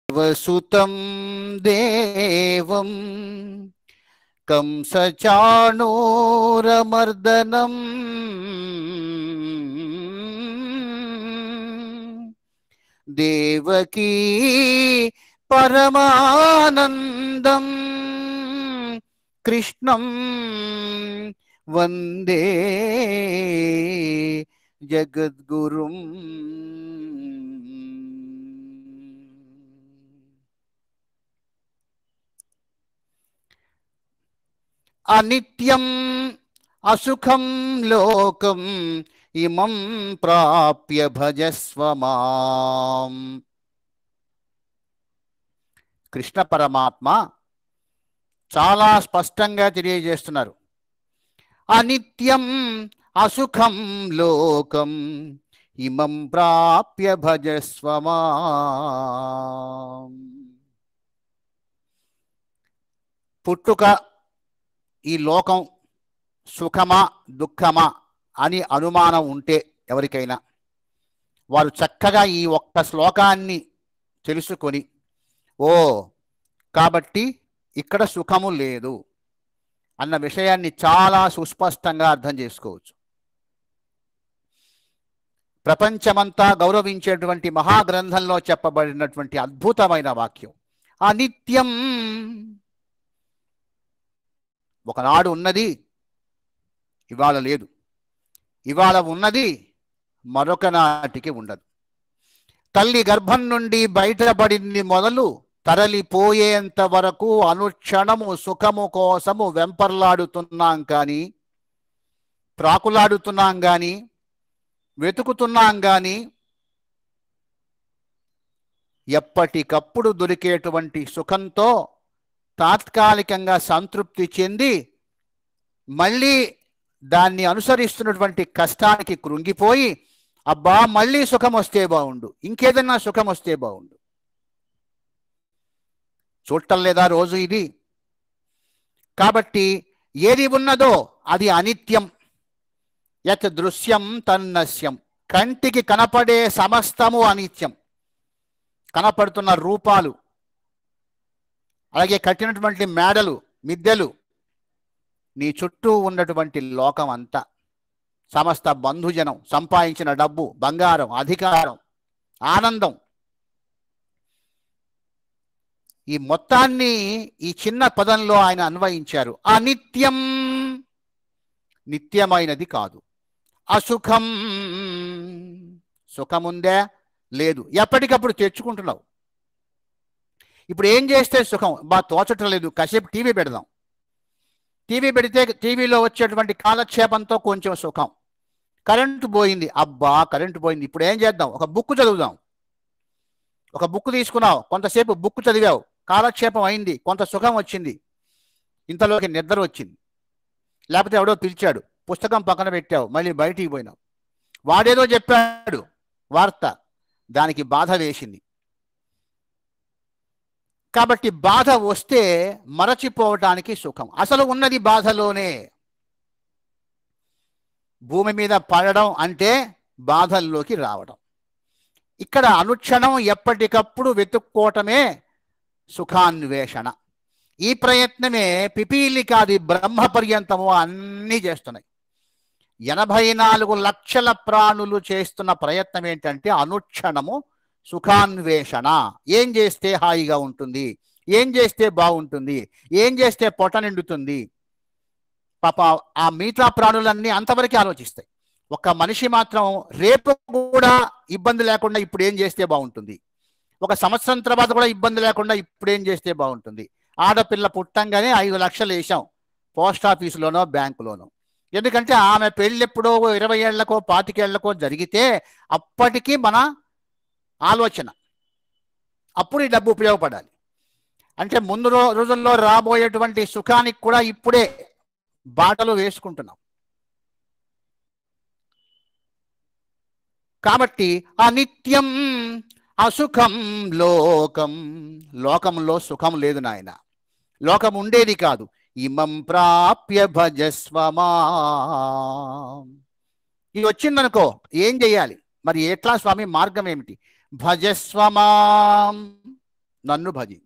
దేవసుతం దేవం కంసచాణూరమర్దనం దేవకీ పరమానందం కృష్ణం వందే జగద్గురుం అనిత్యం అసుఖం లోకం ఇమం ప్రాప్య భజస్వ మాం కృష్ణ పరమాత్మ చాలా స్పష్టంగా తెలియజేస్తున్నారు అనిత్యం అసుఖం లోకం ఇమం ప్రాప్య భజస్వ మాం పుట్టుక ఈ లోకం సుఖమా దుఃఖమా అని అనుమానం ఉంటే ఎవరికైనా వారు చక్కగా ఈ ఒక్క శ్లోకాన్ని తెలుసుకొని ఓ కాబట్టి ఇక్కడ సుఖము లేదు అన్న విషయాన్ని చాలా సుస్పష్టంగా అర్థం చేసుకోవచ్చు ప్రపంచమంతా గౌరవించేటువంటి మహాగ్రంథంలో చెప్పబడినటువంటి అద్భుతమైన వాక్యం అనిత్యం ఒకనాడు ఉన్నది ఇవాళ లేదు ఇవాళ ఉన్నది మరొక నాటికి ఉండదు తల్లి గర్భం నుండి బయటపడింది మొదలు తరలిపోయేంత వరకు అనుక్షణము సుఖము కోసము వెంపర్లాడుతున్నాం కానీ ప్రాకులాడుతున్నాం కానీ వెతుకుతున్నాం కానీ ఎప్పటికప్పుడు దొరికేటువంటి సుఖంతో తాత్కాలికంగా సంతృప్తి చెంది మళ్ళీ దాన్ని అనుసరిస్తున్నటువంటి కష్టానికి కృంగిపోయి అబ్బా మళ్ళీ సుఖం వస్తే బాగుండు ఇంకేదన్నా సుఖం వస్తే బాగుండు చూడటం లేదా రోజు ఇది కాబట్టి ఏది ఉన్నదో అది అనిత్యం యత్ దృశ్యం తన్నస్యం కంటికి కనపడే సమస్తము అనిత్యం కనపడుతున్న రూపాలు అలాగే కట్టినటువంటి మేడలు మిద్దెలు నీ చుట్టూ ఉన్నటువంటి లోకం అంతా సమస్త బంధుజనం సంపాదించిన డబ్బు బంగారం అధికారం ఆనందం ఈ మొత్తాన్ని ఈ చిన్న పదంలో ఆయన అన్వయించారు అనిత్యం నిత్యమైనది కాదు అసుఖం సుఖముందే లేదు ఎప్పటికప్పుడు తెచ్చుకుంటున్నావు ఇప్పుడు ఏం చేస్తే సుఖం బా తోచటం లేదు కాసేపు టీవీ పెడదాం టీవీ పెడితే టీవీలో వచ్చేటువంటి కాలక్షేపంతో కొంచెం సుఖం కరెంటు పోయింది అబ్బా కరెంటు పోయింది ఇప్పుడు ఏం చేద్దాం ఒక బుక్ చదువుదాం ఒక బుక్ తీసుకున్నావు కొంతసేపు బుక్ చదివావు కాలక్షేపం అయింది కొంత సుఖం వచ్చింది ఇంతలోకి నిద్ర వచ్చింది లేకపోతే ఎవడో పిలిచాడు పుస్తకం పక్కన పెట్టావు మళ్ళీ బయటికి పోయినావు వాడేదో చెప్పాడు వార్త దానికి బాధ వేసింది కాబట్టి బాధ వస్తే మరచిపోవటానికి సుఖం అసలు ఉన్నది బాధలోనే భూమి మీద పడడం అంటే బాధల్లోకి రావడం ఇక్కడ అనుక్షణం ఎప్పటికప్పుడు వెతుక్కోవటమే సుఖాన్వేషణ ఈ ప్రయత్నమే పిపీలికాది బ్రహ్మ పర్యంతము అన్నీ చేస్తున్నాయి ఎనభై నాలుగు లక్షల ప్రాణులు చేస్తున్న ప్రయత్నం ఏంటంటే అనుక్షణము సుఖాన్వేషణ ఏం చేస్తే హాయిగా ఉంటుంది ఏం చేస్తే బాగుంటుంది ఏం చేస్తే పొట్ట నిండుతుంది పాప ఆ మిగతా ప్రాణులన్నీ అంతవరకే ఆలోచిస్తాయి ఒక మనిషి మాత్రం రేపు కూడా ఇబ్బంది లేకుండా ఇప్పుడు ఏం చేస్తే బాగుంటుంది ఒక సంవత్సరం తర్వాత కూడా ఇబ్బంది లేకుండా ఇప్పుడు ఏం చేస్తే బాగుంటుంది ఆడపిల్ల పుట్టంగానే ఐదు లక్షలు వేసాం పోస్ట్ ఆఫీసులోనో బ్యాంకులోనో ఎందుకంటే ఆమె పెళ్ళెప్పుడో ఇరవై ఏళ్లకో పాతికేళ్లకో జరిగితే అప్పటికి మన ఆలోచన అప్పుడు ఈ డబ్బు ఉపయోగపడాలి అంటే ముందు రో- రోజుల్లో రాబోయేటువంటి సుఖానికి కూడా ఇప్పుడే బాటలు వేసుకుంటున్నాం కాబట్టి అనిత్యం అసుఖం లోకం లోకంలో సుఖం లేదు నాయన లోకం ఉండేది కాదు ఇమం ప్రాప్య భజస్వమా ఇది వచ్చిందనుకో ఏం చెయ్యాలి మరి ఎట్లా స్వామి మార్గం ఏమిటి భజస్వమాం నన్ను భజించు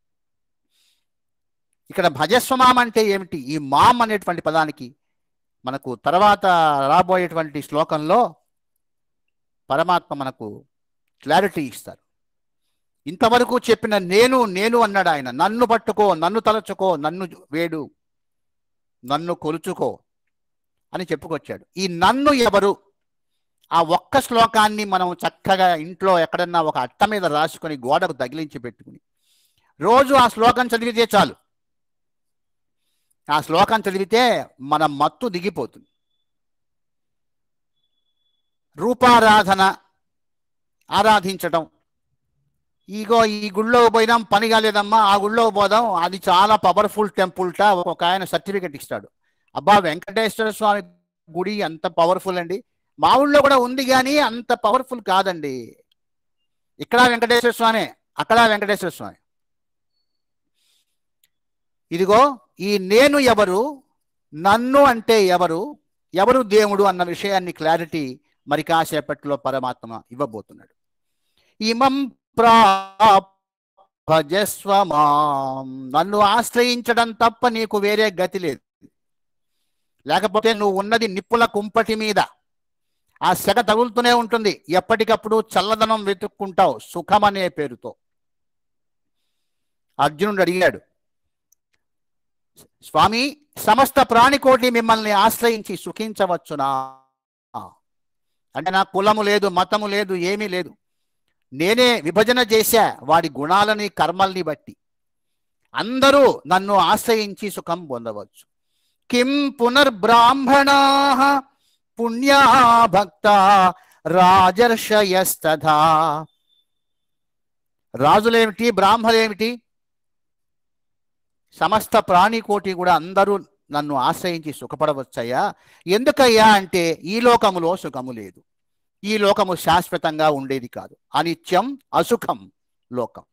ఇక్కడ భజస్వమాం అంటే ఏమిటి ఈ మాం అనేటువంటి పదానికి మనకు తర్వాత రాబోయేటువంటి శ్లోకంలో పరమాత్మ మనకు క్లారిటీ ఇస్తారు ఇంతవరకు చెప్పిన నేను నేను అన్నాడు ఆయన నన్ను పట్టుకో నన్ను తలచుకో నన్ను వేడు నన్ను కొలుచుకో అని చెప్పుకొచ్చాడు ఈ నన్ను ఎవరు ఆ ఒక్క శ్లోకాన్ని మనం చక్కగా ఇంట్లో ఎక్కడన్నా ఒక అట్ట మీద రాసుకొని గోడకు తగిలించి పెట్టుకుని రోజు ఆ శ్లోకం చదివితే చాలు ఆ శ్లోకం చదివితే మన మత్తు దిగిపోతుంది రూపారాధన ఆరాధించటం ఇగో ఈ గుళ్ళో పోయినాం పని కాలేదమ్మా ఆ గుళ్ళో పోదాం అది చాలా పవర్ఫుల్ టెంపుల్ట ఒక ఆయన సర్టిఫికెట్ ఇస్తాడు అబ్బా వెంకటేశ్వర స్వామి గుడి అంత పవర్ఫుల్ అండి మా ఊళ్ళో కూడా ఉంది కానీ అంత పవర్ఫుల్ కాదండి ఇక్కడ వెంకటేశ్వర స్వామి అక్కడ వెంకటేశ్వర స్వామి ఇదిగో ఈ నేను ఎవరు నన్ను అంటే ఎవరు ఎవరు దేవుడు అన్న విషయాన్ని క్లారిటీ మరి కాసేపట్లో పరమాత్మ ఇవ్వబోతున్నాడు ఇమం భజస్వమాం నన్ను ఆశ్రయించడం తప్ప నీకు వేరే గతి లేదు లేకపోతే నువ్వు ఉన్నది నిప్పుల కుంపటి మీద ఆ సెగ తగులుతూనే ఉంటుంది ఎప్పటికప్పుడు చల్లదనం వెతుక్కుంటావు సుఖం అనే పేరుతో అర్జునుడు అడిగాడు స్వామి సమస్త ప్రాణికోటి మిమ్మల్ని ఆశ్రయించి సుఖించవచ్చునా అంటే నా కులము లేదు మతము లేదు ఏమీ లేదు నేనే విభజన చేశా వాడి గుణాలని కర్మల్ని బట్టి అందరూ నన్ను ఆశ్రయించి సుఖం పొందవచ్చు కిం పునర్బ్రాహ్మణా పుణ్యా భక్త రాజర్షయస్తథా రాజులేమిటి బ్రాహ్మలేమిటి సమస్త ప్రాణికోటి కూడా అందరూ నన్ను ఆశ్రయించి సుఖపడవచ్చయ్యా ఎందుకయ్యా అంటే ఈ లోకములో సుఖము లేదు ఈ లోకము శాశ్వతంగా ఉండేది కాదు అనిత్యం అసుఖం లోకం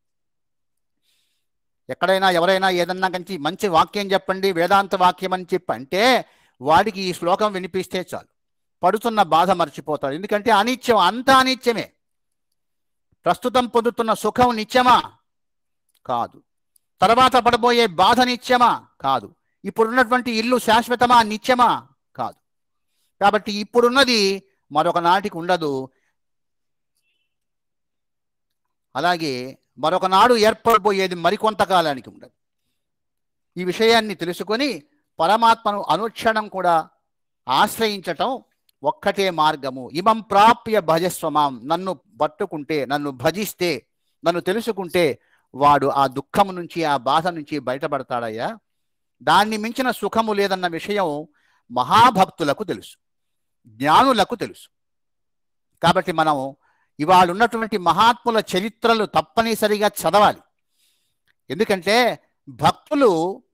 ఎక్కడైనా ఎవరైనా ఏదన్నా కంచి మంచి వాక్యం చెప్పండి వేదాంత వాక్యం అని చెప్పి అంటే వాడికి ఈ శ్లోకం వినిపిస్తే చాలు పడుతున్న బాధ మర్చిపోతాడు ఎందుకంటే అనిత్యం అంతా అనిత్యమే ప్రస్తుతం పొందుతున్న సుఖం నిత్యమా కాదు తర్వాత పడబోయే బాధ నిత్యమా కాదు ఇప్పుడున్నటువంటి ఇల్లు శాశ్వతమా నిత్యమా కాదు కాబట్టి ఇప్పుడున్నది మరొక నాటికి ఉండదు అలాగే మరొక నాడు ఏర్పడబోయేది మరికొంతకాలానికి ఉండదు ఈ విషయాన్ని తెలుసుకొని పరమాత్మను అనుక్షణం కూడా ఆశ్రయించటం ఒక్కటే మార్గము ఇమం ప్రాప్య భజస్వమాం నన్ను పట్టుకుంటే నన్ను భజిస్తే నన్ను తెలుసుకుంటే వాడు ఆ దుఃఖము నుంచి ఆ బాధ నుంచి బయటపడతాడయ్యా దాన్ని మించిన సుఖము లేదన్న విషయం మహాభక్తులకు తెలుసు జ్ఞానులకు తెలుసు కాబట్టి మనం ఇవాళ ఉన్నటువంటి మహాత్ముల చరిత్రలు తప్పనిసరిగా చదవాలి ఎందుకంటే భక్తులు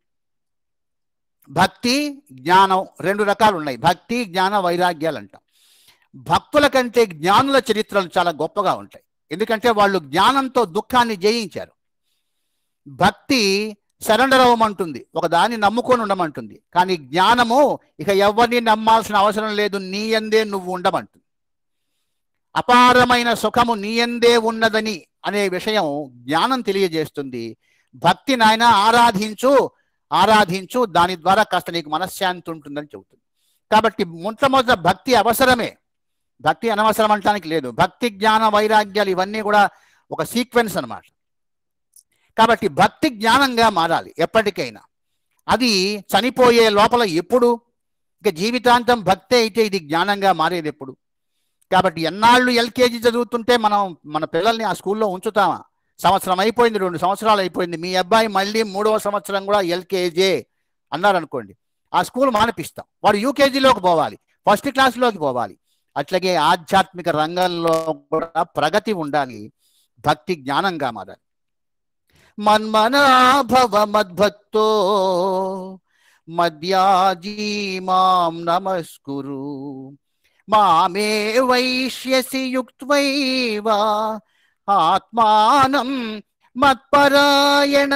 భక్తి జ్ఞానం రెండు రకాలు ఉన్నాయి భక్తి జ్ఞాన వైరాగ్యాలు అంటాం భక్తుల కంటే జ్ఞానుల చరిత్రలు చాలా గొప్పగా ఉంటాయి ఎందుకంటే వాళ్ళు జ్ఞానంతో దుఃఖాన్ని జయించారు భక్తి సరెండర్ అవ్వమంటుంది ఒక దాన్ని నమ్ముకొని ఉండమంటుంది కానీ జ్ఞానము ఇక ఎవరిని నమ్మాల్సిన అవసరం లేదు నీ అందే నువ్వు ఉండమంటుంది అపారమైన సుఖము నీ అందే ఉన్నదని అనే విషయం జ్ఞానం తెలియజేస్తుంది భక్తి నాయన ఆరాధించు ఆరాధించు దాని ద్వారా కాస్త నీకు మనశ్శాంతి ఉంటుందని చెబుతుంది కాబట్టి మొట్టమొదట భక్తి అవసరమే భక్తి అనవసరం అంటానికి లేదు భక్తి జ్ఞాన వైరాగ్యాలు ఇవన్నీ కూడా ఒక సీక్వెన్స్ అన్నమాట కాబట్టి భక్తి జ్ఞానంగా మారాలి ఎప్పటికైనా అది చనిపోయే లోపల ఎప్పుడు ఇక జీవితాంతం భక్తే అయితే ఇది జ్ఞానంగా మారేది ఎప్పుడు కాబట్టి ఎన్నాళ్ళు ఎల్కేజీ చదువుతుంటే మనం మన పిల్లల్ని ఆ స్కూల్లో ఉంచుతామా సంవత్సరం అయిపోయింది రెండు సంవత్సరాలు అయిపోయింది మీ అబ్బాయి మళ్ళీ మూడవ సంవత్సరం కూడా ఎల్కేజీ అన్నారు అనుకోండి ఆ స్కూల్ మానిపిస్తాం వాడు యూకేజీలోకి పోవాలి ఫస్ట్ క్లాస్లోకి పోవాలి అట్లాగే ఆధ్యాత్మిక రంగంలో కూడా ప్రగతి ఉండాలి భక్తి జ్ఞానంగా మారాలి మన్మనాభవ మద్భక్తో మద్యాజీ మాం నమస్కురు మామే వైష్యసి యుక్త్వైవ ఆత్మానం మత్పరాయణ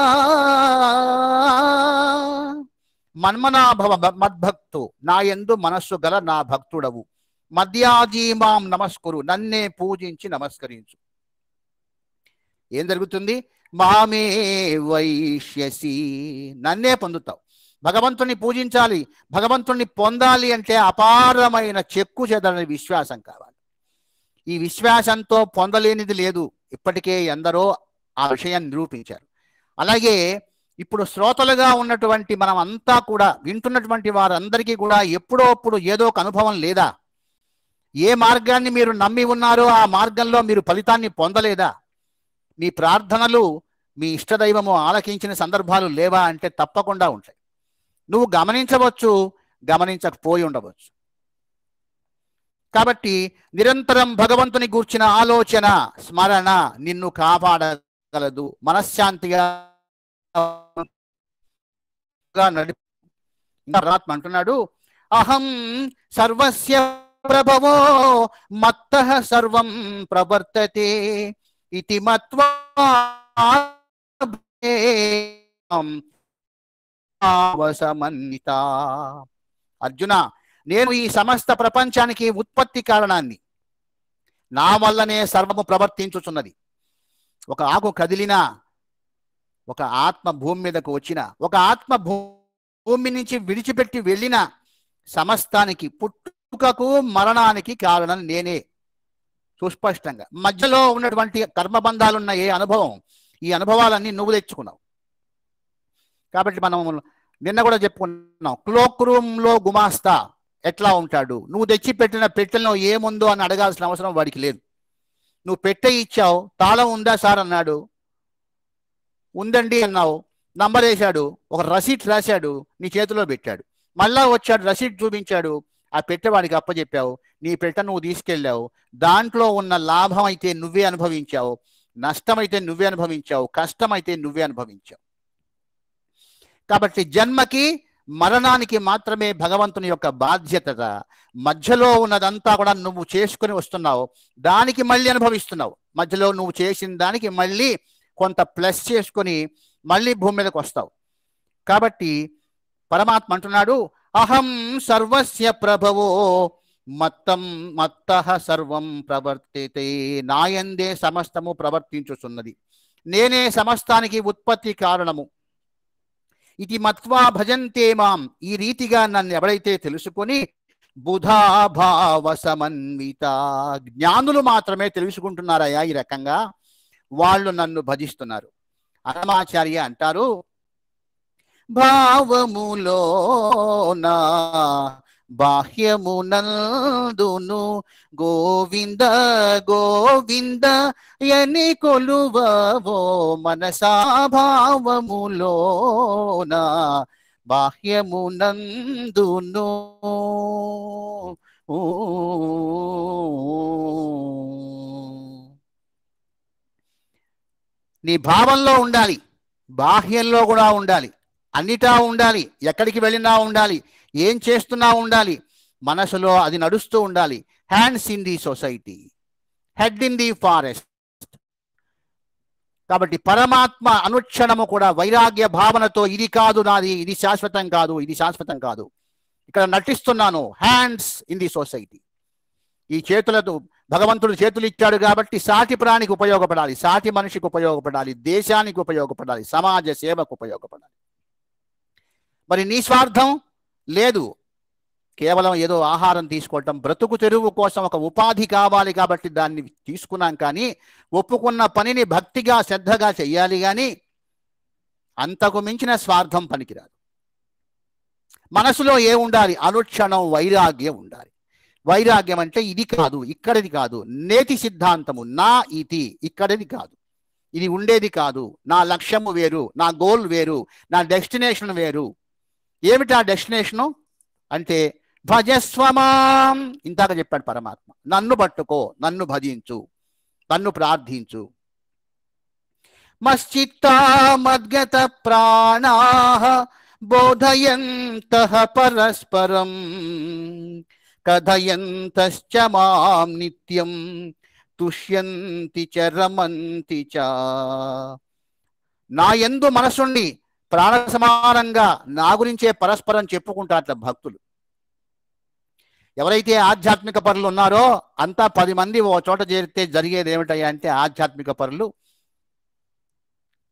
మన్మనాభవ మద్భక్తు నా యందు మనస్సు గల నా భక్తుడవు మద్యాజీ మాం నమస్కురు నన్నే పూజించి నమస్కరించు ఏం జరుగుతుంది మామే వైష్యసి నన్నే పొందుతావు భగవంతుని పూజించాలి భగవంతుణ్ణి పొందాలి అంటే అపారమైన చెక్కు చెదరని విశ్వాసం కావాలి ఈ విశ్వాసంతో పొందలేనిది లేదు ఇప్పటికే ఎందరో ఆ విషయాన్ని నిరూపించారు అలాగే ఇప్పుడు శ్రోతలుగా ఉన్నటువంటి మనం అంతా కూడా వింటున్నటువంటి వారందరికీ కూడా ఎప్పుడో అప్పుడు ఏదో ఒక అనుభవం లేదా ఏ మార్గాన్ని మీరు నమ్మి ఉన్నారో ఆ మార్గంలో మీరు ఫలితాన్ని పొందలేదా మీ ప్రార్థనలు మీ ఇష్టదైవము ఆలకించిన సందర్భాలు లేవా అంటే తప్పకుండా ఉంటాయి నువ్వు గమనించవచ్చు గమనించకపోయి ఉండవచ్చు కాబట్టి నిరంతరం భగవంతుని గూర్చిన ఆలోచన స్మరణ నిన్ను కాపాడగలదు మనశ్శాంతిగా నడి పరమాత్మ అంటున్నాడు అహం సర్వస్య ప్రభవో మత్త సర్వం ప్రవర్తతే ఇది మత్వా అవసమన్విత అర్జున నేను ఈ సమస్త ప్రపంచానికి ఉత్పత్తి కారణాన్ని నా వల్లనే సర్వము ప్రవర్తించుచున్నది ఒక ఆకు కదిలినా ఒక ఆత్మ భూమి మీదకు వచ్చిన ఒక ఆత్మ భూమి నుంచి విడిచిపెట్టి వెళ్ళిన సమస్తానికి పుట్టుకకు మరణానికి కారణం నేనే సుస్పష్టంగా మధ్యలో ఉన్నటువంటి కర్మబంధాలున్న ఏ అనుభవం ఈ అనుభవాలన్నీ నువ్వు తెచ్చుకున్నావు కాబట్టి మనం నిన్న కూడా చెప్పుకున్నాం క్లోక్ రూమ్లో గుమాస్తా ఎట్లా ఉంటాడు నువ్వు తెచ్చి పెట్టిన పెట్టెలో ఏముందో అని అడగాల్సిన అవసరం వాడికి లేదు నువ్వు పెట్టె ఇచ్చావు తాళం ఉందా సార్ అన్నాడు ఉందండి అన్నావు నంబర్ వేశాడు ఒక రసీట్ రాశాడు నీ చేతిలో పెట్టాడు మళ్ళా వచ్చాడు రసీట్ చూపించాడు ఆ పెట్టె వాడికి అప్పచెప్పావు నీ పెట్టె నువ్వు తీసుకెళ్ళావు దాంట్లో ఉన్న లాభం అయితే నువ్వే అనుభవించావు నష్టమైతే నువ్వే అనుభవించావు కష్టమైతే నువ్వే అనుభవించావు కాబట్టి జన్మకి మరణానికి మాత్రమే భగవంతుని యొక్క బాధ్యత మధ్యలో ఉన్నదంతా కూడా నువ్వు చేసుకుని వస్తున్నావు దానికి మళ్ళీ అనుభవిస్తున్నావు మధ్యలో నువ్వు చేసిన దానికి మళ్ళీ కొంత ప్లస్ చేసుకొని మళ్ళీ భూమి మీదకి వస్తావు కాబట్టి పరమాత్మ అంటున్నాడు అహం సర్వస్య ప్రభవో మత్తం మత్త సర్వం ప్రవర్తితే నాయందే సమస్తము ప్రవర్తించుచున్నది నేనే సమస్తానికి ఉత్పత్తి కారణము ఇది మత్వా భజంతే మాం ఈ రీతిగా నన్ను ఎవరైతే తెలుసుకొని బుధాభావ సమన్విత జ్ఞానులు మాత్రమే తెలుసుకుంటున్నారయ్యా ఈ రకంగా వాళ్ళు నన్ను భజిస్తున్నారు అనమాచార్య అంటారు భావములోనా బాహ్యమునందును గోవింద గోవింద ఎని కొలువవో మనసా భావములోనా బాహ్యమునందును నీ భావంలో ఉండాలి బాహ్యంలో కూడా ఉండాలి అన్నిటా ఉండాలి ఎక్కడికి వెళ్ళినా ఉండాలి ఏం చేస్తున్నా ఉండాలి మనసులో అది నడుస్తూ ఉండాలి hands in the society head in the forest కాబట్టి పరమాత్మ అనుక్షణము కూడా వైరాగ్య భావనతో ఇది కాదు నాది ఇది శాశ్వతం కాదు ఇది శాశ్వతం కాదు ఇక్కడ నటిస్తున్నాను హ్యాండ్స్ ఇన్ ది సొసైటీ ఈ చేతులతో భగవంతుడు చేతులు ఇచ్చాడు కాబట్టి సాటి ప్రాణికి ఉపయోగపడాలి సాటి మనిషికి ఉపయోగపడాలి దేశానికి ఉపయోగపడాలి సమాజ సేవకు ఉపయోగపడాలి మరి నీ స్వార్థం లేదు కేవలం ఏదో ఆహారం తీసుకోవటం బ్రతుకు తెరువు కోసం ఒక ఉపాధి కావాలి కాబట్టి దాన్ని తీసుకున్నాం కానీ ఒప్పుకున్న పనిని భక్తిగా శ్రద్ధగా చెయ్యాలి కానీ అంతకు మించిన స్వార్థం పనికిరాదు మనసులో ఏ ఉండాలి అనుక్షణం వైరాగ్యం ఉండాలి వైరాగ్యం అంటే ఇది కాదు ఇక్కడిది కాదు నేతి సిద్ధాంతము నా ఇది ఇక్కడిది కాదు ఇది ఉండేది కాదు నా లక్ష్యము వేరు నా గోల్ వేరు నా డెస్టినేషన్ వేరు ఏమిటి ఆ డెస్టినేషను అంటే భజస్వమాం ఇందాక చెప్పాడు పరమాత్మ నన్ను పట్టుకో నన్ను భజించు నన్ను ప్రార్థించు మశ్చిత్తా మద్గత ప్రాణా బోధయంత పరస్పరం కథయంతశ్చ మాం నిత్యం తుష్యంతి చ రమంతి చ నా ఎందు మనసుండి ప్రాణ సమానంగా నా గురించే పరస్పరం చెప్పుకుంటారట భక్తులు ఎవరైతే ఆధ్యాత్మిక పరులు ఉన్నారో అంతా పది మంది ఓ చోట చేరితే జరిగేది ఏమిటయ్యా అంటే ఆధ్యాత్మిక పరులు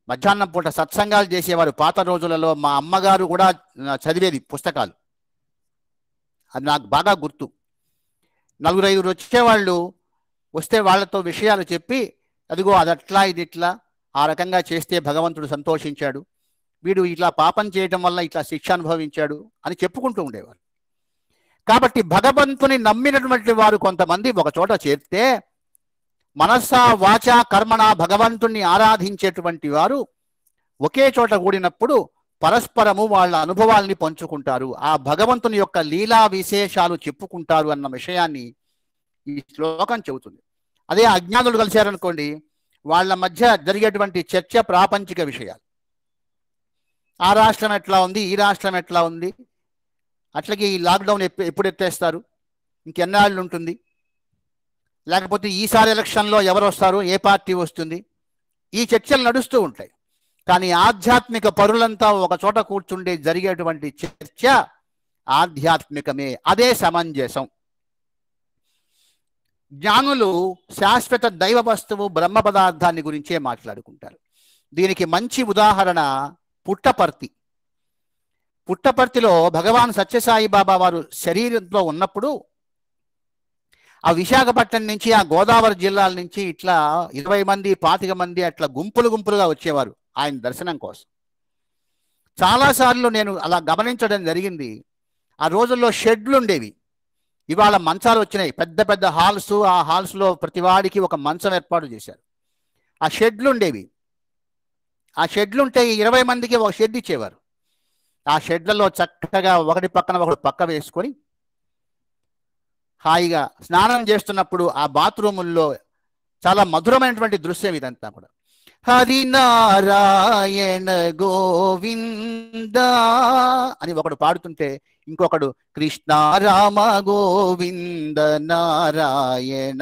మధ్యాహ్నం పూట సత్సంగాలు చేసేవారు పాత రోజులలో మా అమ్మగారు కూడా ఆ, చదివేది పుస్తకాలు అది నాకు బాగా గుర్తు నలుగురు ఐదుగురు వచ్చేవాళ్ళు వస్తే వాళ్ళతో విషయాలు చెప్పి అదిగో అది అట్లా ఇది ఇట్లా ఆ రకంగా చేస్తే భగవంతుడు సంతోషించాడు వీడు ఇట్లా పాపం చేయటం వల్ల ఇట్లా శిక్ష అనుభవించాడు అని చెప్పుకుంటూ ఉండేవారు కాబట్టి భగవంతుని నమ్మినటువంటి వారు కొంతమంది ఒక చోట చేరితే మనస్సా వాచ కర్మణ భగవంతుణ్ణి ఆరాధించేటువంటి వారు ఒకే చోట కూడినప్పుడు పరస్పరము వాళ్ళ అనుభవాల్ని పంచుకుంటారు ఆ భగవంతుని యొక్క లీలా విశేషాలు చెప్పుకుంటారు అన్న విషయాన్ని ఈ శ్లోకం చెబుతుంది అదే అజ్ఞానులు కలిశారనుకోండి వాళ్ళ మధ్య జరిగేటువంటి చర్చ ప్రాపంచిక విషయాలు ఆ రాష్ట్రం ఎట్లా ఉంది ఈ రాష్ట్రం ఎట్లా ఉంది అట్లకి ఈ లాక్డౌన్ ఎప్పు- ఎప్పుడు ఎత్తేస్తారు ఇంకెన్నాళ్ళు ఉంటుంది లేకపోతే ఈసారి ఎలక్షన్లో ఎవరు వస్తారు ఏ పార్టీ వస్తుంది ఈ చర్చలు నడుస్తూ ఉంటాయి కానీ ఆధ్యాత్మిక పరులంతా ఒక చోట కూర్చుండే జరిగేటువంటి చర్చ ఆధ్యాత్మికమే అదే సమంజసం జ్ఞానులు శాశ్వత దైవ వస్తువు బ్రహ్మ పదార్థాన్ని గురించే మాట్లాడుకుంటారు దీనికి మంచి ఉదాహరణ పుట్టపర్తి పుట్టపర్తిలో భగవాన్ సత్యసాయి బాబా వారు శరీరంలో ఉన్నప్పుడు ఆ విశాఖపట్నం నుంచి ఆ గోదావరి జిల్లాల నుంచి ఇట్లా ఇరవై మంది పాతిక మంది అట్లా గుంపులు గుంపులుగా వచ్చేవారు ఆయన దర్శనం కోసం చాలాసార్లు నేను అలా గమనించడం జరిగింది ఆ రోజుల్లో షెడ్లు ఉండేవి ఇవాళ మంచాలు వచ్చినాయి పెద్ద పెద్ద హాల్స్ ఆ హాల్స్లో ప్రతి వాడికి ఒక మంచం ఏర్పాటు చేశారు ఆ షెడ్లు ఉండేవి ఆ షెడ్లు ఉంటే ఈ ఇరవై మందికి ఒక షెడ్ ఇచ్చేవారు ఆ షెడ్లలో చక్కగా ఒకటి పక్కన ఒకటి పక్క వేసుకొని హాయిగా స్నానం చేస్తున్నప్పుడు ఆ బాత్రూముల్లో చాలా మధురమైనటువంటి దృశ్యం ఇదంతా కూడా హరినారాయణ గోవింద అని ఒకడు పాడుతుంటే ఇంకొకడు కృష్ణ రామ గోవింద నారాయణ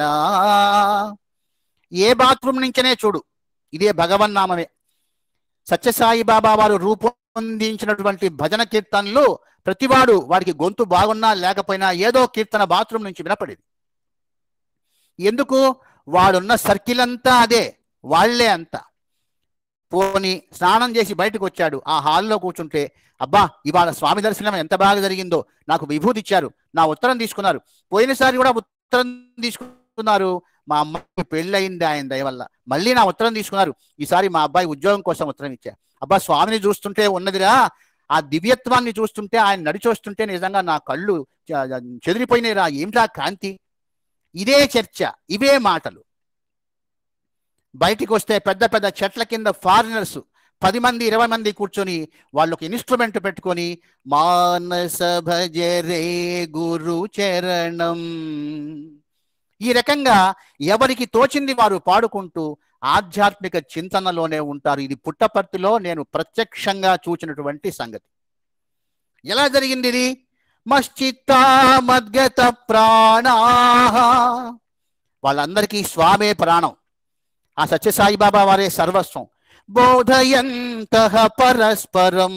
ఏ బాత్రూమ్ నుంచనే చూడు ఇదే భగవన్నామమే సత్యసాయి బాబా వారు రూపొందించినటువంటి భజన కీర్తనలు ప్రతివాడు వాడికి గొంతు బాగున్నా లేకపోయినా ఏదో కీర్తన బాత్రూమ్ నుంచి వినపడేది ఎందుకు వాడున్న సర్కిల్ అంతా అదే వాళ్లే అంతా పోని స్నానం చేసి బయటకు వచ్చాడు ఆ హాల్లో కూర్చుంటే అబ్బా ఇవాళ స్వామి దర్శనం ఎంత బాగా జరిగిందో నాకు విభూతి ఇచ్చారు నా ఉత్తరం తీసుకున్నారు పోయినసారి కూడా ఉత్తరం తీసుకున్నారు మా అమ్మాయికి పెళ్ళి అయింది ఆయన దయ వల్ల మళ్ళీ నా ఉత్తరం తీసుకున్నారు ఈసారి మా అబ్బాయి ఉద్యోగం కోసం ఉత్తరం ఇచ్చా అబ్బా స్వామిని చూస్తుంటే ఉన్నదిరా ఆ దివ్యత్వాన్ని చూస్తుంటే ఆయన నడిచొస్తుంటే నిజంగా నా కళ్ళు చ- చెదిరిపోయినాయిరా ఏమిటా కాంతి ఇదే చర్చ ఇవే మాటలు బయటికి వస్తే పెద్ద పెద్ద చెట్ల కింద ఫారినర్స్ పది మంది ఇరవై మంది కూర్చొని వాళ్ళు ఒక ఇన్స్ట్రుమెంట్ పెట్టుకొని మానస భజరే గురు చరణం ఈ రకంగా ఎవరికి తోచింది వారు పాడుకుంటూ ఆధ్యాత్మిక చింతనలోనే ఉంటారు ఇది పుట్టపర్తిలో నేను ప్రత్యక్షంగా చూచినటువంటి సంగతి ఎలా జరిగింది ఇది మశ్చిత్తా మద్గత ప్రాణా వాళ్ళందరికీ స్వామే ప్రాణం ఆ సత్యసాయి బాబా వారే సర్వస్వం బోధయంత పరస్పరం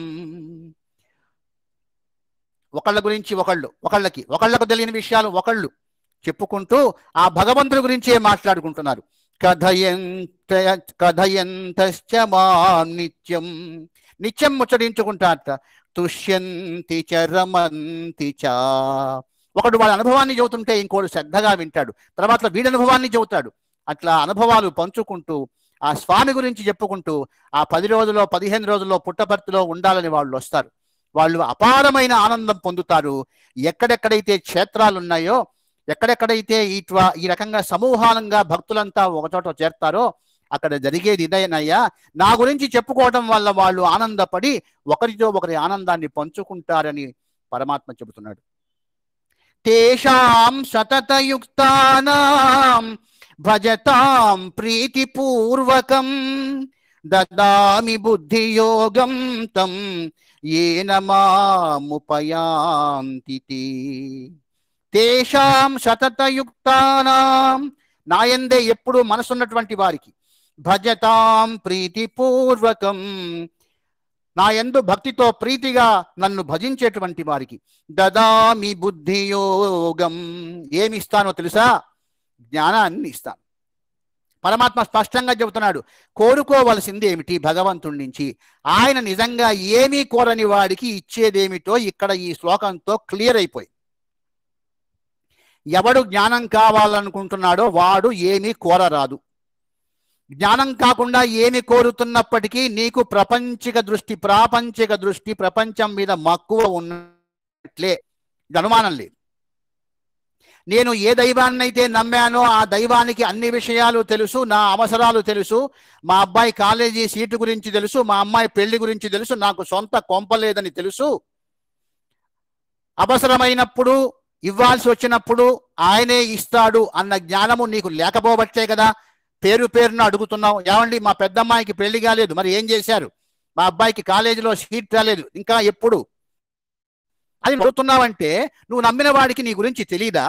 ఒకళ్ళ గురించి ఒకళ్ళు ఒకళ్ళకి ఒకళ్ళకు తెలియని విషయాలు ఒకళ్ళు చెప్పుకుంటూ ఆ భగవంతుడి గురించే మాట్లాడుకుంటున్నారు కథయంత కథయంతశ్చ మాం నిత్యం నిత్యం ముచ్చరించుకుంటారట తుష్యంతి చ రమంతి చ ఒకడు వాళ్ళ అనుభవాన్ని చెబుతుంటే ఇంకోడు శ్రద్ధగా వింటాడు తర్వాత వీడి అనుభవాన్ని చెబుతాడు అట్లా అనుభవాలు పంచుకుంటూ ఆ స్వామి గురించి చెప్పుకుంటూ ఆ పది రోజుల్లో పదిహేను రోజుల్లో పుట్టపర్తిలో ఉండాలని వాళ్ళు వస్తారు వాళ్ళు అపారమైన ఆనందం పొందుతారు ఎక్కడెక్కడైతే క్షేత్రాలు ఉన్నాయో ఎక్కడెక్కడైతే ఇట్లా ఈ రకంగా సమూహాలంగా భక్తులంతా ఒకచోట చేరతారో అక్కడ జరిగేది ఇదేనయ్యా నా గురించి చెప్పుకోవడం వల్ల వాళ్ళు ఆనందపడి ఒకరితో ఒకరి ఆనందాన్ని పంచుకుంటారని పరమాత్మ చెబుతున్నాడు తేషాం సతతయుక్తానాం భజతాం ప్రీతిపూర్వకం దదామి బుద్ధియోగం తం ఏన మాముపయాంతి తేషాం సతతయుక్తానాం నాయందే ఎప్పుడు మనసున్నటువంటి వారికి భజతాం ప్రీతిపూర్వకం నా యందు భక్తితో ప్రీతిగా నన్ను భజించేటువంటి వారికి దదామి బుద్ధియోగం ఏమి ఇస్తానో తెలుసా జ్ఞానాన్ని ఇస్తాను పరమాత్మ స్పష్టంగా చెబుతున్నాడు కోరుకోవలసింది ఏమిటి భగవంతుడి నుంచి ఆయన నిజంగా ఏమీ కోరని వాడికి ఇచ్చేదేమిటో ఇక్కడ ఈ శ్లోకంతో క్లియర్ అయిపోయి ఎవడు జ్ఞానం కావాలనుకుంటున్నాడో వాడు ఏమీ కోరరాదు జ్ఞానం కాకుండా ఏమి కోరుతున్నప్పటికీ నీకు ప్రపంచిక దృష్టి ప్రాపంచిక దృష్టి ప్రపంచం మీద మక్కువ ఉన్నట్లే ఇది అనుమానం లేదు నేను ఏ దైవాన్నైతే నమ్మానో ఆ దైవానికి అన్ని విషయాలు తెలుసు నా అవసరాలు తెలుసు మా అబ్బాయి కాలేజీ సీటు గురించి తెలుసు మా అమ్మాయి పెళ్లి గురించి తెలుసు నాకు సొంత కొంపలేదని తెలుసు అవసరమైనప్పుడు ఇవ్వాల్సి వచ్చినప్పుడు ఆయనే ఇస్తాడు అన్న జ్ఞానము నీకు లేకపోబట్టే కదా పేరు పేరున అడుగుతున్నావు ఏమండి మా పెద్దమ్మాయికి పెళ్లి కాలేదు మరి ఏం చేశారు మా అబ్బాయికి కాలేజీలో సీట్ రాలేదు ఇంకా ఎప్పుడు అది అడుగుతున్నావంటే నువ్వు నమ్మిన వాడికి నీ గురించి తెలీదా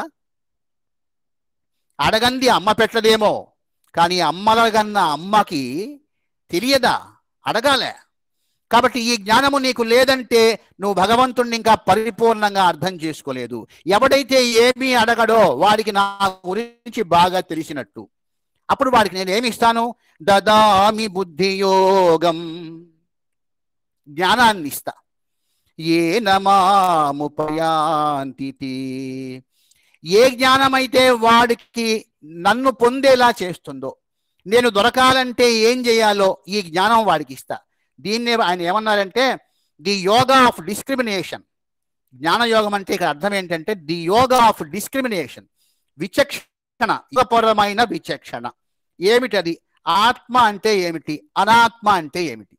అడగంది అమ్మ పెట్టదేమో కానీ అమ్మలగన్న అమ్మకి తెలియదా అడగాలే కాబట్టి ఈ జ్ఞానము నీకు లేదంటే నువ్వు భగవంతుణ్ణి ఇంకా పరిపూర్ణంగా అర్థం చేసుకోలేదు ఎవడైతే ఏమీ అడగడో వాడికి నా గురించి బాగా తెలిసినట్టు అప్పుడు వాడికి నేను ఏమి ఇస్తాను దదామి బుద్ధియోగం జ్ఞానాన్ని ఇస్తా ఏ నమాముపయాంతి ఏ జ్ఞానమైతే వాడికి నన్ను పొందేలా చేస్తుందో నేను దొరకాలంటే ఏం చేయాలో ఈ జ్ఞానం వాడికి ఇస్తా దీన్నే ఆయన ఏమన్నారంటే ది యోగా ఆఫ్ డిస్క్రిమినేషన్ జ్ఞానయోగం అంటే ఇక్కడ అర్థం ఏంటంటే ది యోగా ఆఫ్ డిస్క్రిమినేషన్ విచక్షణ యుగపరమైన విచక్షణ ఏమిటది ఆత్మ అంటే ఏమిటి అనాత్మ అంటే ఏమిటి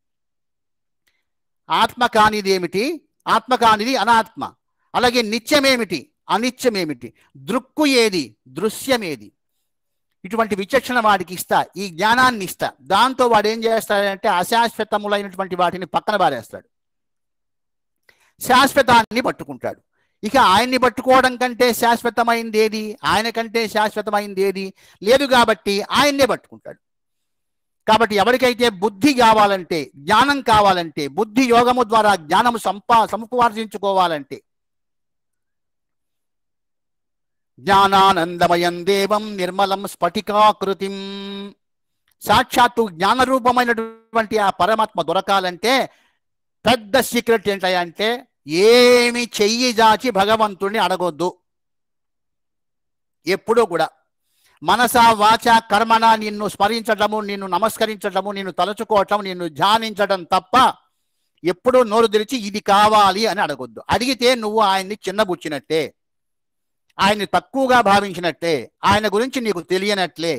ఆత్మ కానిది ఏమిటి ఆత్మ కానిది అనాత్మ అలాగే నిత్యమేమిటి అనిత్యమేమిటి దృక్కు ఏది దృశ్యమేది ఇటువంటి విచక్షణ వాడికి ఇస్తా ఈ జ్ఞానాన్ని ఇస్తా దాంతో వాడు ఏం చేస్తాడంటే అశాశ్వతములైనటువంటి వాటిని పక్కన పారేస్తాడు శాశ్వతాన్ని పట్టుకుంటాడు ఇక ఆయన్ని పట్టుకోవడం కంటే శాశ్వతమైంది ఏది ఆయన కంటే శాశ్వతమైంది ఏది లేదు కాబట్టి ఆయన్నే పట్టుకుంటాడు కాబట్టి ఎవరికైతే బుద్ధి కావాలంటే జ్ఞానం కావాలంటే బుద్ధి యోగము ద్వారా జ్ఞానము సంపా సంపార్జించుకోవాలంటే జ్ఞానానందమయం దేవం నిర్మలం స్ఫటికాకృతిం సాక్షాత్తు జ్ఞానరూపమైనటువంటి ఆ పరమాత్మ దొరకాలంటే పెద్ద సీక్రెట్ ఏంటంటే ఏమి చెయ్యి జాచి భగవంతుడిని అడగొద్దు ఎప్పుడూ కూడా మనస వాచ కర్మణ నిన్ను స్మరించటము నిన్ను నమస్కరించటము నిన్ను తలుచుకోవటం నిన్ను ధ్యానించటం తప్ప ఎప్పుడూ నోరు తెరిచి ఇది కావాలి అని అడగొద్దు అడిగితే నువ్వు ఆయన్ని చిన్నబుచ్చినట్టే ఆయన్ని తక్కువగా భావించినట్టే ఆయన గురించి నీకు తెలియనట్లే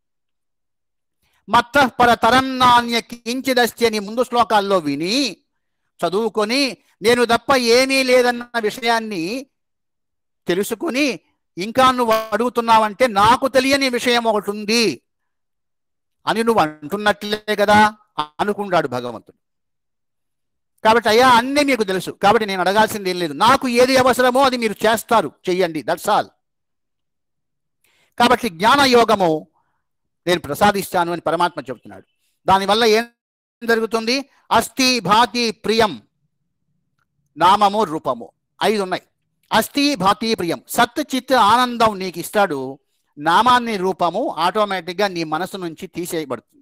మత్త పరతరం నాణ్య కించిదస్తి అని ముందు శ్లోకాల్లో విని చదువుకొని నేను తప్ప ఏమీ లేదన్న విషయాన్ని తెలుసుకుని ఇంకా నువ్వు అడుగుతున్నావంటే నాకు తెలియని విషయం ఒకటి ఉంది అని నువ్వు అంటున్నట్లే కదా అనుకుంటాడు భగవంతుడు కాబట్టి అయ్యా అన్నీ మీకు తెలుసు కాబట్టి నేను అడగాల్సింది ఏం లేదు నాకు ఏది అవసరమో అది మీరు చేస్తారు చెయ్యండి దట్స్ ఆల్ కాబట్టి జ్ఞాన యోగము నేను ప్రసాదిస్తాను అని పరమాత్మ చెబుతున్నాడు దానివల్ల ఏం జరుగుతుంది అస్థి భాతి ప్రియం నామము రూపము ఐదు ఉన్నాయి అస్థి భాతి ప్రియం సత్ చిత్ ఆనందం నీకు ఇస్తాడు నామాన్ని రూపము ఆటోమేటిక్గా నీ మనసు నుంచి తీసేయబడుతుంది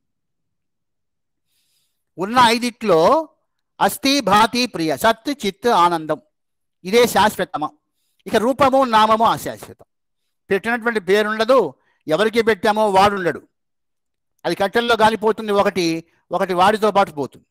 ఉన్న ఐదిట్లో అస్థి భాతి ప్రియ సత్ చిత్ ఆనందం ఇదే శాశ్వతము ఇక రూపము నామము అశాశ్వతం పెట్టినటువంటి పేరుండదు ఎవరికి పెట్టామో వాడుండడు అది కట్టెల్లో గాలిపోతుంది ఒకటి ఒకటి వాడితో పాటు పోతుంది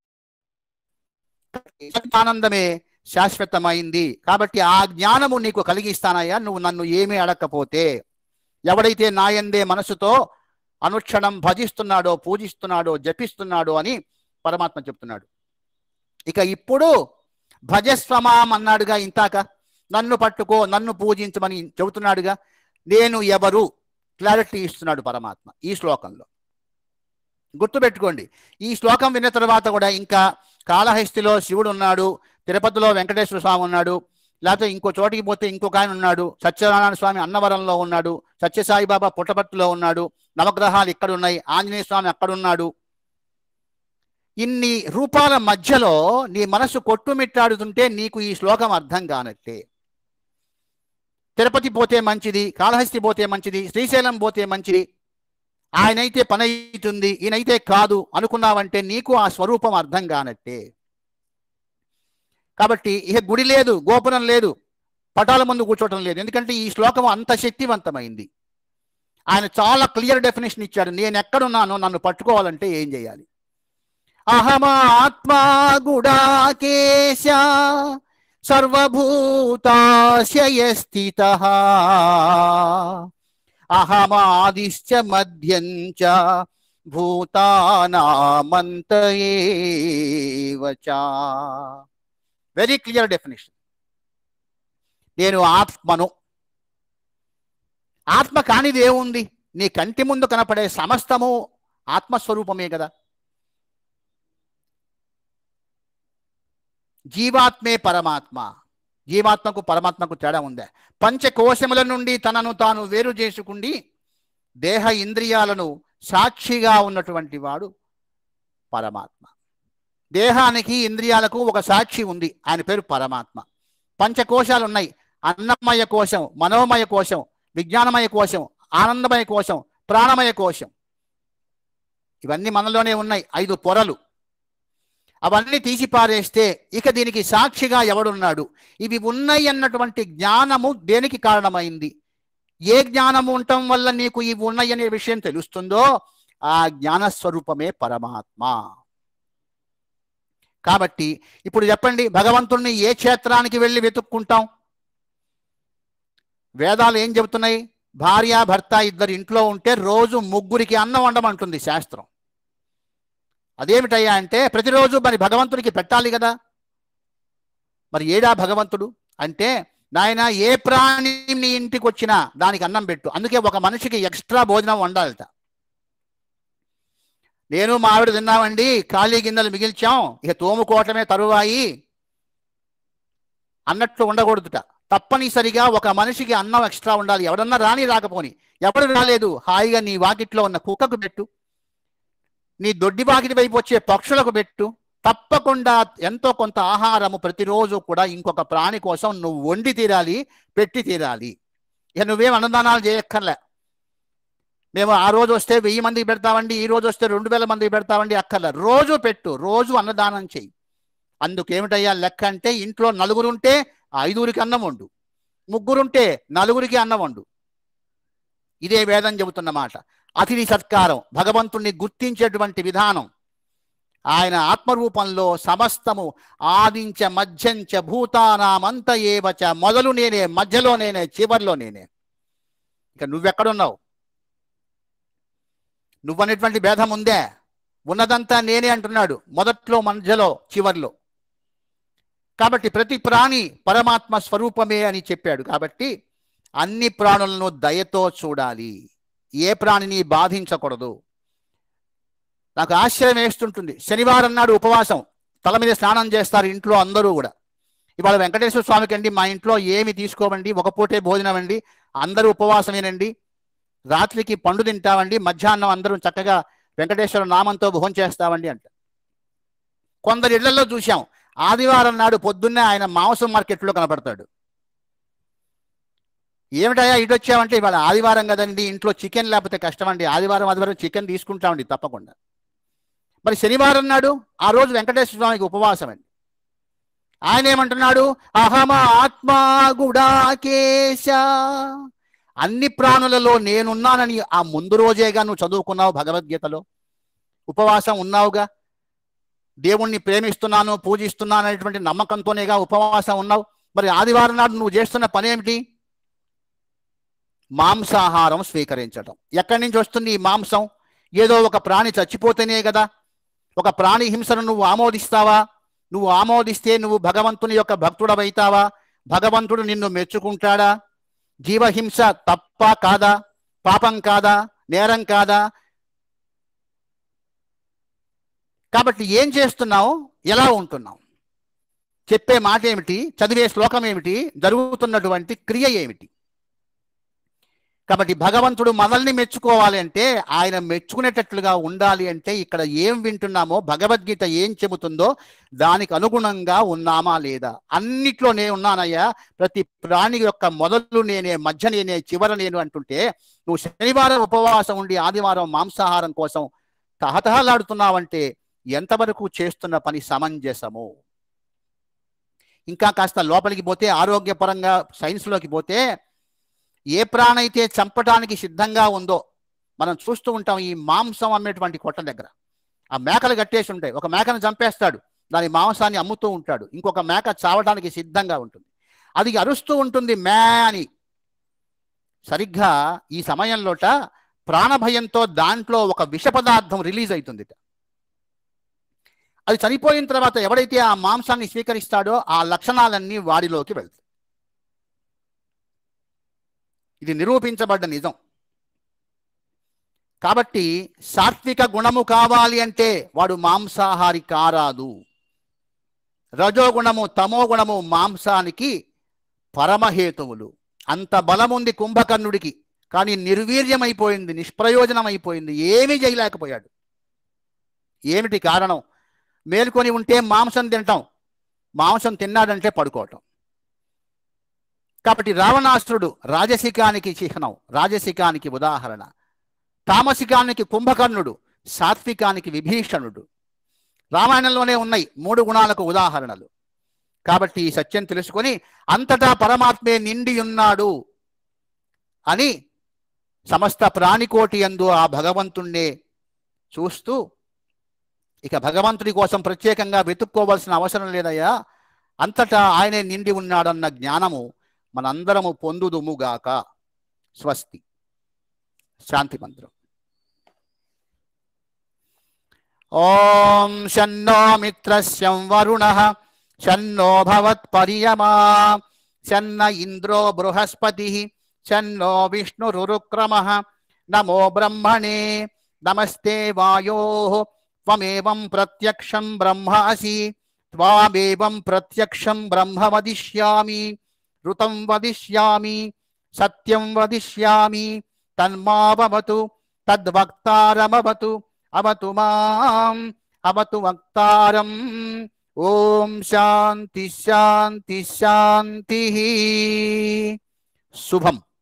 ఆనందమే శాశ్వతమైంది కాబట్టి ఆ జ్ఞానము నీకు కలిగిస్తానయ్యా నువ్వు నన్ను ఏమీ అడగకపోతే ఎవడైతే నాయందే మనసుతో అనుక్షణం భజిస్తున్నాడో పూజిస్తున్నాడో జపిస్తున్నాడో అని పరమాత్మ చెప్తున్నాడు ఇక ఇప్పుడు భజస్వమాం అన్నాడుగా ఇంతాక నన్ను పట్టుకో నన్ను పూజించమని చెబుతున్నాడుగా నేను ఎవరు క్లారిటీ ఇస్తున్నాడు పరమాత్మ ఈ శ్లోకంలో గుర్తుపెట్టుకోండి ఈ శ్లోకం విన్న తర్వాత కూడా ఇంకా కాళహస్తిలో శివుడు ఉన్నాడు తిరుపతిలో వెంకటేశ్వర స్వామి ఉన్నాడు లేకపోతే ఇంకో చోటికి పోతే ఇంకొక ఆయన ఉన్నాడు సత్యనారాయణ స్వామి అన్నవరంలో ఉన్నాడు సత్యసాయిబాబా పుట్టపర్తిలో ఉన్నాడు నవగ్రహాలు ఇక్కడ ఉన్నాయి ఆంజనేయ స్వామి అక్కడున్నాడు ఇన్ని రూపాల మధ్యలో నీ మనసు కొట్టుమిట్టాడుతుంటే నీకు ఈ శ్లోకం అర్థం కానట్టే తిరుపతి పోతే మంచిది కాళహస్తి పోతే మంచిది శ్రీశైలం పోతే మంచిది ఆయనైతే పని అవుతుంది ఈయనైతే కాదు అనుకున్నావంటే నీకు ఆ స్వరూపం అర్థం కానట్టే కాబట్టి ఇక గుడి లేదు గోపురం లేదు పటాల ముందు కూర్చోవటం లేదు ఎందుకంటే ఈ శ్లోకం అంత శక్తివంతమైంది ఆయన చాలా క్లియర్ డెఫినేషన్ ఇచ్చాడు నేను ఎక్కడున్నానో నన్ను పట్టుకోవాలంటే ఏం చేయాలి అహమాత్మా గుడాకేశ సర్వభూతాశయ స్థిత అహమాదిశ్చ మధ్యం చ భూతానామంత ఏవ చ వెరీ క్లియర్ డెఫినేషన్ నేను ఆత్మను ఆత్మ కానిది ఏముంది నీ కంటి ముందు కనపడే సమస్తము ఆత్మస్వరూపమే కదా జీవాత్మే పరమాత్మ జీవాత్మకు పరమాత్మకు తేడా ఉందే పంచకోశముల నుండి తనను తాను వేరు చేసుకుండి దేహ ఇంద్రియాలను సాక్షిగా ఉన్నటువంటి వాడు పరమాత్మ దేహానికి ఇంద్రియాలకు ఒక సాక్షి ఉంది ఆయన పేరు పరమాత్మ పంచకోశాలు ఉన్నాయి అన్నమయ కోశం మనోమయ కోశం విజ్ఞానమయ కోశం ఆనందమయ కోశం ప్రాణమయ కోశం ఇవన్నీ మనలోనే ఉన్నాయి ఐదు పొరలు అవన్నీ తీసి పారేస్తే ఇక దీనికి సాక్షిగా ఎవడున్నాడు ఇవి ఉన్నాయి అన్నటువంటి జ్ఞానము దేనికి కారణమైంది ఏ జ్ఞానము ఉండటం వల్ల నీకు ఇవి ఉన్నాయి అనే విషయం తెలుస్తుందో ఆ జ్ఞాన స్వరూపమే పరమాత్మ కాబట్టి ఇప్పుడు చెప్పండి భగవంతుణ్ణి ఏ క్షేత్రానికి వెళ్ళి వెతుక్కుంటాం వేదాలు ఏం చెబుతున్నాయి భార్య భర్త ఇద్దరు ఇంట్లో ఉంటే రోజు ముగ్గురికి అన్నం వండమంటుంది శాస్త్రం అదేమిటయ్యా అంటే ప్రతిరోజు మరి భగవంతుడికి పెట్టాలి కదా మరి ఏడా భగవంతుడు అంటే నాయన ఏ ప్రాణి నీ ఇంటికి వచ్చినా దానికి అన్నం పెట్టు అందుకే ఒక మనిషికి ఎక్స్ట్రా భోజనం వండాలట నేను మా ఆవిడ తిన్నామండి ఖాళీ గిన్నెలు మిగిల్చాం ఇక తోముకోవటమే తరువాయి అన్నట్లు ఉండకూడదుట తప్పనిసరిగా ఒక మనిషికి అన్నం ఎక్స్ట్రా ఉండాలి ఎవడన్నా రాని రాకపోని ఎవడు రాలేదు హాయిగా నీ వాకిట్లో ఉన్న కుక్కకు పెట్టు నీ దొడ్డి వాకిటి వైపు వచ్చే పక్షులకు పెట్టు తప్పకుండా ఎంతో కొంత ఆహారము ప్రతిరోజు కూడా ఇంకొక ప్రాణి కోసం నువ్వు వండి తీరాలి పెట్టి తీరాలి ఇక నువ్వేం అన్నదానాలు చేయక్కర్లే మేము ఆ రోజు వస్తే వెయ్యి మందికి పెడతామండి ఈ రోజు వస్తే రెండు వేల మందికి పెడతామండి అక్కర్లే రోజు పెట్టు రోజు అన్నదానం చెయ్యి అందుకేమిటయ్యా లెక్క అంటే ఇంట్లో నలుగురుంటే ఐదుగురికి అన్నం వండు ముగ్గురుంటే నలుగురికి అన్నం వండు ఇదే వేదం చెబుతున్న మాట అతిథి సత్కారం భగవంతుణ్ణి గుర్తించేటువంటి విధానం ఆయన ఆత్మరూపంలో సమస్తము ఆదించ మధ్యంచ భూతానామంత ఏవచ మొదలు నేనే మధ్యలో నేనే చివర్లో నేనే ఇక నువ్వెక్కడున్నావు నువ్వనేటువంటి భేదం ఉందే ఉన్నదంతా నేనే అంటున్నాడు మొదట్లో మధ్యలో చివర్లో కాబట్టి ప్రతి ప్రాణి పరమాత్మ స్వరూపమే అని చెప్పాడు కాబట్టి అన్ని ప్రాణులను దయతో చూడాలి ఏ ప్రాణిని బాధించకూడదు నాకు ఆశ్చర్యం వేస్తుంటుంది శనివారం నాడు ఉపవాసం తల మీద స్నానం చేస్తారు ఇంట్లో అందరూ కూడా ఇవాళ వెంకటేశ్వర స్వామికి అండి మా ఇంట్లో ఏమి తీసుకోమండి ఒక పూటే భోజనం అండి అందరూ ఉపవాసమేనండి రాత్రికి పండు తింటామండి మధ్యాహ్నం అందరం చక్కగా వెంకటేశ్వర నామంతో భోజనం చేస్తామండి అంట కొందరు ఇళ్లలో చూశాం ఆదివారం నాడు పొద్దున్నే ఆయన మాంసం మార్కెట్లో కనపడతాడు ఏమిటయ్యా ఇటు వచ్చామంటే ఇవాళ ఆదివారం కదండి ఇంట్లో చికెన్ లేకపోతే కష్టం అండి ఆదివారం ఆదివారం చికెన్ తీసుకుంటామండి తప్పకుండా మరి శనివారం నాడు ఆ రోజు వెంకటేశ్వర స్వామికి ఉపవాసం అండి ఆయన ఏమంటున్నాడు అహమ ఆత్మా గుడాకేశ అన్ని ప్రాణులలో నేనున్నానని ఆ ముందు రోజేగా నువ్వు చదువుకున్నావు భగవద్గీతలో ఉపవాసం ఉన్నావుగా దేవుణ్ణి ప్రేమిస్తున్నాను పూజిస్తున్నాను అనేటువంటి నమ్మకంతోనేగా ఉపవాసం ఉన్నావు మరి ఆదివారం నాడు నువ్వు చేస్తున్న పని ఏమిటి మాంసాహారం స్వీకరించడం ఎక్కడి నుంచి వస్తుంది ఈ మాంసం ఏదో ఒక ప్రాణి చచ్చిపోతేనే కదా ఒక ప్రాణి హింసను నువ్వు ఆమోదిస్తావా నువ్వు ఆమోదిస్తే నువ్వు భగవంతుని యొక్క భక్తుడవైతావా భగవంతుడు నిన్ను మెచ్చుకుంటాడా జీవహింస తప్ప కాదా పాపం కాదా నేరం కాదా కాబట్టి ఏం చేస్తున్నావు ఎలా ఉంటున్నావు చెప్పే మాట ఏమిటి చదివే శ్లోకం ఏమిటి జరుగుతున్నటువంటి క్రియ ఏమిటి కాబట్టి భగవంతుడు మనల్ని మెచ్చుకోవాలి అంటే ఆయన మెచ్చుకునేటట్లుగా ఉండాలి అంటే ఇక్కడ ఏం వింటున్నామో భగవద్గీత ఏం చెబుతుందో దానికి అనుగుణంగా ఉన్నామా లేదా అన్నిట్లో నేను ఉన్నానయ్యా ప్రతి ప్రాణి యొక్క మొదలు నేనే మధ్య నేనే చివర నేను అంటుంటే నువ్వు శనివారం ఉపవాసం ఉండి ఆదివారం మాంసాహారం కోసం తహతహలాడుతున్నావంటే ఎంతవరకు చేస్తున్న పని సమంజసము ఇంకా కాస్త లోపలికి పోతే ఆరోగ్యపరంగా సైన్స్లోకి పోతే ఏ ప్రాణైతే చంపడానికి సిద్ధంగా ఉందో మనం చూస్తూ ఉంటాం ఈ మాంసం అమ్మేటువంటి కొట్ట దగ్గర ఆ మేకలు కట్టేసి ఉంటాయి ఒక మేకను చంపేస్తాడు దాని మాంసాన్ని అమ్ముతూ ఉంటాడు ఇంకొక మేక చావడానికి సిద్ధంగా ఉంటుంది అది అరుస్తూ ఉంటుంది మే అని సరిగ్గా ఈ సమయంలోట ప్రాణభయంతో దాంట్లో ఒక విష పదార్థం రిలీజ్ అవుతుంది అది చనిపోయిన తర్వాత ఎవడైతే ఆ మాంసాన్ని స్వీకరిస్తాడో ఆ లక్షణాలన్నీ వాడిలోకి వెళ్తాయి ఇది నిరూపించబడ్డ నిజం కాబట్టి సాత్విక గుణము కావాలి అంటే వాడు మాంసాహారి కారాదు రజోగుణము తమో గుణము మాంసానికి పరమహేతువులు అంత బలముంది కుంభకర్ణుడికి కానీ నిర్వీర్యమైపోయింది నిష్ప్రయోజనమైపోయింది ఏమీ చేయలేకపోయాడు ఏమిటి కారణం మేల్కొని ఉంటే మాంసం తింటాం మాంసం తిన్నాడంటే పడుకోవటం కాబట్టి రావణాసురుడు రాజసికానికి చిహ్నం రాజసికానికి ఉదాహరణ తామసికానికి కుంభకర్ణుడు సాత్వికానికి విభీషణుడు రామాయణంలోనే ఉన్నాయి మూడు గుణాలకు ఉదాహరణలు కాబట్టి ఈ సత్యం తెలుసుకొని అంతటా పరమాత్మే నిండి ఉన్నాడు అని సమస్త ప్రాణికోటి యందు ఆ భగవంతుణ్ణే చూస్తూ ఇక భగవంతుడి కోసం ప్రత్యేకంగా వెతుక్కోవాల్సిన అవసరం లేదయ్యా అంతటా ఆయనే నిండి ఉన్నాడన్న జ్ఞానము మనందరము పొందుదుముగాక స్వస్తి శాంతి మంత్రం ఓం శన్నో మిత్రస్యం వరుణ శన్నో భవత్పర్యమా శన్న ఇంద్రో బృహస్పతి శన్నో విష్ణురుక్రమ నమో బ్రహ్మణే నమస్తే వాయో త్వమేవం ప్రత్యక్షం బ్రహ్మ అసి త్వామేవం ప్రత్యక్షం బ్రహ్మ వదిష్యామి ఋతం వదిష్యామి సత్యం వదిష్యామి తన్మావతు తద్వక్తారమవతు అవతు మాం అవతు వక్తారం ఓం శాంతి శాంతి శాంతి శుభం